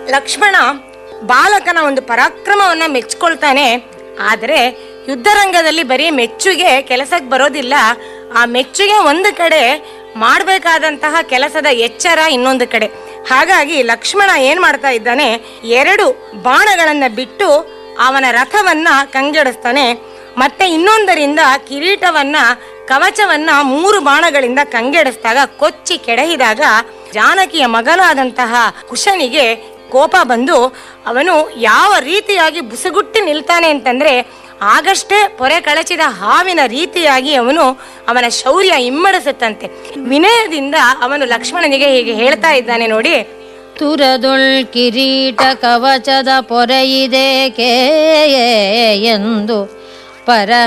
ಲಕ್ಷ್ಮಣ ಬಾಲಕನ ಒಂದು ಪರಾಕ್ರಮವನ್ನ ಮೆಚ್ಕೊಳ್ತಾನೆ ಆದರೆ ಯುದ್ಧರಂಗದಲ್ಲಿ ಬರೀ ಮೆಚ್ಚುಗೆ ಕೆಲಸಕ್ಕೆ ಬರೋದಿಲ್ಲ ಆ ಮೆಚ್ಚುಗೆ ಒಂದು ಕಡೆ ಮಾಡಬೇಕಾದಂತಹ ಕೆಲಸದ ಎಚ್ಚರ ಇನ್ನೊಂದು ಕಡೆ ಹಾಗಾಗಿ ಲಕ್ಷ್ಮಣ ಏನ್ ಮಾಡ್ತಾ ಇದ್ದಾನೆ ಎರಡು ಬಾಣಗಳನ್ನ ಬಿಟ್ಟು ಅವನ ರಥವನ್ನ ಕಂಗೆಡಿಸ್ತಾನೆ ಮತ್ತೆ ಇನ್ನೊಂದರಿಂದ ಕಿರೀಟವನ್ನ ಕವಚವನ್ನ ಮೂರು ಬಾಣಗಳಿಂದ ಕಂಗೆಡಿಸಿದಾಗ ಕೊಚ್ಚಿ ಕೆಡಹಿದಾಗ ಜಾನಕಿಯ ಮಗನಾದಂತಹ ಕುಶನಿಗೆ ಕೋಪ ಬಂದು ಅವನು ಯಾವ ರೀತಿಯಾಗಿ ಬುಸುಗುಟ್ಟಿ ನಿಲ್ತಾನೆ ಅಂತಂದ್ರೆ ಆಗಷ್ಟೇ ಪೊರೆ ಕಳಚಿದ ಹಾವಿನ ರೀತಿಯಾಗಿ ಅವನು ಅವನ ಶೌರ್ಯ ಇಮ್ಮಡಿಸುತ್ತಂತೆ ವಿನಯದಿಂದ ಅವನು ಲಕ್ಷ್ಮಣನಿಗೆ ಹೀಗೆ ಹೇಳ್ತಾ ಇದ್ದಾನೆ ನೋಡಿ ತುರದುಳ್ ಕಿರೀಟ ಕವಚದ ಪೊರೆಯಿದೇಕೆ ಎಂದು ಪರ